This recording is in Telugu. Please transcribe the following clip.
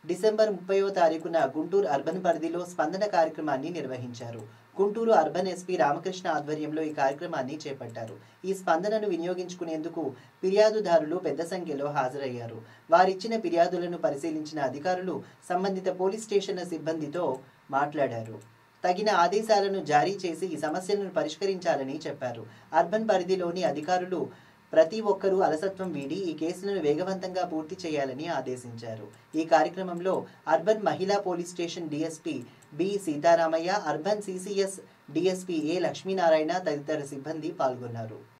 డిసెంబర్ ముప్పైవ తారీఖున గుంటూరు అర్బన్ పరిధిలో స్పందన కార్యక్రమాన్ని నిర్వహించారు గుంటూరు అర్బన్ ఎస్పీ రామకృష్ణ ఆధ్వర్యంలో ఈ కార్యక్రమాన్ని చేపట్టారు ఈ స్పందనను వినియోగించుకునేందుకు ఫిర్యాదుదారులు పెద్ద సంఖ్యలో హాజరయ్యారు వారిచ్చిన ఫిర్యాదులను పరిశీలించిన అధికారులు సంబంధిత పోలీస్ స్టేషన్ల సిబ్బందితో మాట్లాడారు తగిన ఆదేశాలను జారీ చేసి ఈ సమస్యలను పరిష్కరించాలని చెప్పారు అర్బన్ పరిధిలోని అధికారులు ప్రతి ఒక్కరూ అలసత్వం వీడి ఈ కేసులను వేగవంతంగా పూర్తి చేయాలని ఆదేశించారు ఈ కార్యక్రమంలో అర్బన్ మహిళా police station DSP B Sitaramayya urban CCS DSP A Lakshminarayana తదితర సిబ్బంది పాల్గొన్నారు